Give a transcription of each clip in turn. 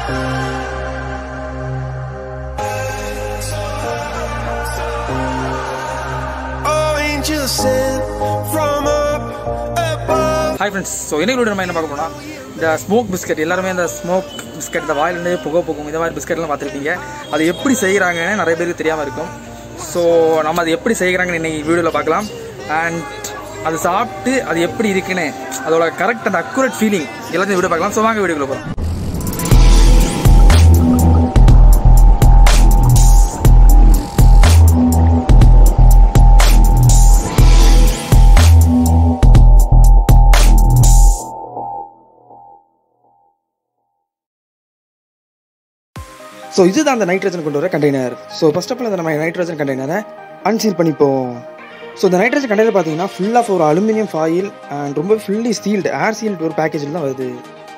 Oh, angels sent from up above. Hi friends so இன்னைக்கு நம்ம என்ன பார்க்க போனால் இந்த ஸ்மோக் பிஸ்கட் எல்லாருமே இந்த ஸ்மோக் பிஸ்கட் இந்த வாயிலிருந்து புகை போகும் இந்த மாதிரி பிஸ்கட்லாம் பார்த்துருப்பீங்க அது எப்படி செய்கிறாங்கன்னு நிறைய பேருக்கு தெரியாமல் இருக்கும் ஸோ நம்ம அது எப்படி செய்கிறாங்கன்னு இன்னைக்கு வீடியோவில் பார்க்கலாம் அண்ட் அது சாப்பிட்டு அது எப்படி இருக்குன்னு அதோட கரெக்ட் அந்த அக்குரேட் ஃபீலிங் எல்லாத்தையும் வீடியோ பார்க்கலாம் ஸோ வாங்க வீடியோக்குள்ள போகிறோம் ஸோ இதுதான் அந்த நைட்ரஜன் கொண்டு வர container so first of all அந்த நம்ம நைட்ரஜன் கண்டெய்னரை அன்சீல் பண்ணிப்போம் ஸோ இந்த நைட்ரஜன் கண்டெய்னர் பார்த்தீங்கன்னா ஃபுல் ஆஃப் ஒரு அலுமினியம் ஃபாயில் அண்ட் ரொம்ப ஃபுல்லி சீல்டு ஏர் சீல்டு ஒரு பேக்கேஜில் தான் வருது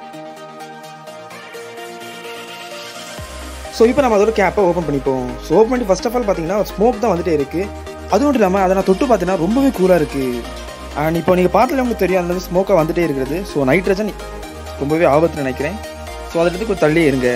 ஸோ இப்போ நம்ம அதோட கேப்பை ஓப்பன் பண்ணிப்போம் ஸோ ஓப்பன் பண்ணி ஃபர்ஸ்ட் ஆஃப் ஆல் பார்த்தீங்கன்னா ஸ்மோக் தான் வந்துட்டே இருக்குது அது மட்டும் இல்லாமல் அதை நான் தொட்டு பார்த்தீங்கன்னா ரொம்பவே கூலாக இருக்குது அண்ட் இப்போ நீங்கள் பார்த்துல உங்களுக்கு தெரியும் அந்த ஸ்மோக்காக வந்துட்டே இருக்கிறது ஸோ நைட்ரஜன் ரொம்பவே ஆபத்துன்னு நினைக்கிறேன் ஸோ அதை எடுத்து கொஞ்சம் தள்ளியே இருங்க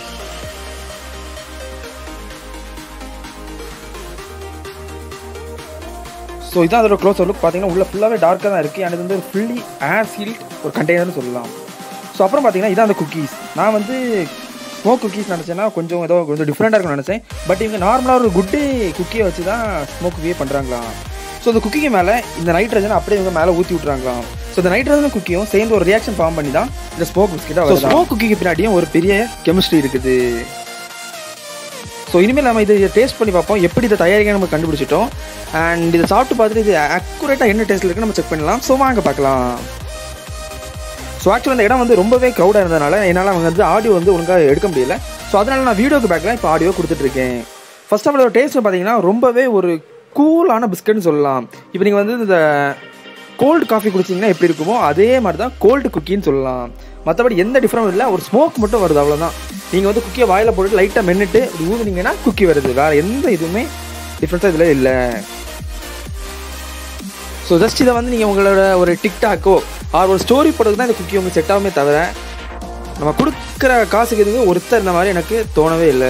ஸோ இதான் அதோட க்ளோஸ் லுக் பார்த்தீங்கன்னா உள்ள ஃபுல்லாகவே டார்க்காக தான் இருக்குது அண்ட் இது வந்து ஒரு ஃபுல்லி ஏர் சீல்ட் ஒரு கண்டெய்னர்னு சொல்லலாம் ஸோ அப்புறம் பார்த்தீங்கன்னா இதான் அந்த குக்கீஸ் நான் வந்து ஸ்மோக் குக்கீஸ் நினச்சேன்னா கொஞ்சம் ஏதோ கொஞ்சம் டிஃப்ரெண்ட்டாக இருக்கும்னு நினச்சேன் பட் இவங்க நார்மலாக ஒரு குட்டு குக்கியை வச்சு தான் ஸ்மோக் குக்கியே பண்ணுறாங்களாம் ஸோ இந்த குக்கிக்கு மேலே இந்த நைட்ரஜன் அப்படியே இவங்க மேலே ஊற்றி விட்றாங்களாம் ஸோ இந்த நைட்ரஜன் குக்கியும் சேர்ந்து ஒரு ரியாக்ஷன் ஃபார்ம் பண்ணி தான் இந்த ஸ்மோக் பிஸ்கெட்டாக வருது ஸ்மோக் குக்கிக்கு பின்னாடியும் ஒரு பெரிய கெமிஸ்ட்ரி இருக்குது ஸோ இனிமேல் நம்ம இது டேஸ்ட் பண்ணி பார்ப்போம் எப்படி இதை தயாரிக்க நம்ம கண்டுபிடிச்சிட்டோம் அண்ட் இதை சாப்பிட்டு பார்த்துட்டு இது அக்குரேட்டாக என்ன டேஸ்ட்டில் இருக்குன்னு நம்ம செக் பண்ணலாம் ஸோ வாங்க பார்க்கலாம் ஸோ ஆக்சுவலாக இந்த இடம் வந்து ரொம்பவே க்ரௌடாக இருந்ததுனால என்னால் அவங்க வந்து ஆடியோ வந்து ஒழுங்காக எடுக்க முடியல ஸோ அதனால் நான் வீடியோக்கு பேக்கில் இப்போ ஆடியோ கொடுத்துட்ருக்கேன் ஃபர்ஸ்ட் ஆஃப் ஆல் டேஸ்ட் பார்த்தீங்கன்னா ரொம்பவே ஒரு கூலான பிஸ்கட்னு சொல்லலாம் இப்போ நீங்கள் வந்து இந்த கோல்டு காஃபி குடிச்சிங்கன்னா எப்படி இருக்குமோ அதே மாதிரி தான் கோல்டு குக்கின்னு சொல்லலாம் மற்றபடி எந்த டிஃப்ரெண்ட் இல்லை ஒரு ஸ்மோக் மட்டும் வருது அவ்வளோதான் நீங்கள் வந்து குக்கியை வாயில் போட்டு லைட்டாக மென்னுட்டு இப்படி ஊதுனீங்கன்னா குக்கி வருது வேறு எந்த இதுவுமே டிஃப்ரெண்ட்டாக இதில் இல்லை ஸோ ஜஸ்ட் இதை வந்து நீங்கள் உங்களோட ஒரு டிக்டாக்கோ ஆர் ஒரு ஸ்டோரி போடுறதுக்கு தான் இந்த குக்கி உங்களுக்கு செட் ஆகுமே தவிர நம்ம கொடுக்குற காசுக்கு எதுவுமே ஒருத்தர் இந்த மாதிரி எனக்கு தோணவே இல்லை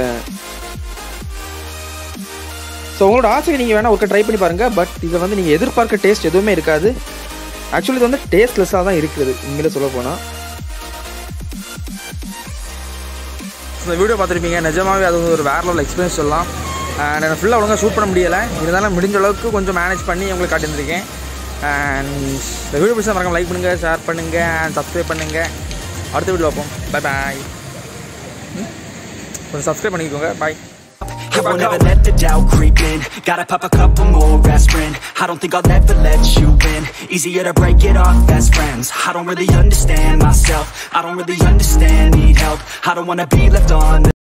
ஸோ உங்களோட ஆசையை நீங்கள் வேணால் ஒருக்க ட்ரை பண்ணி பாருங்கள் பட் இதை வந்து நீங்கள் எதிர்பார்க்க டேஸ்ட் எதுவுமே இருக்காது ஆக்சுவலி இது வந்து டேஸ்ட்லெஸ்ஸாக தான் இருக்குது உண்மையிலே சொல்ல போனால் இந்த வீடியோ பார்த்துருப்பீங்க நிஜமாவே அது வந்து ஒரு வேற லெவல் எக்ஸ்பீரியன்ஸ் சொல்லலாம் அண்ட் எனக்கு ஃபுல்லாக ஒழுங்காக ஷூட் பண்ண முடியலை இருந்தாலும் முடிஞ்ச அளவுக்கு கொஞ்சம் மேனேஜ் பண்ணி உங்களுக்கு காட்டியிருந்திருக்கேன் அண்ட் இந்த வீடியோ பிடிச்சா மறக்காம லைக் பண்ணுங்கள் ஷேர் பண்ணுங்கள் அண்ட் சப்ஸ்கிரைப் பண்ணுங்கள் அடுத்த வீடியோ பார்ப்போம் பை பாய் கொஞ்சம் சப்ஸ்கிரைப் பண்ணிக்கோங்க பாய் I won't ever let the doubt creep in Gotta pop a couple more aspirin I don't think I'll ever let you in Easier to break it off best friends I don't really understand myself I don't really understand, need help I don't wanna be left on the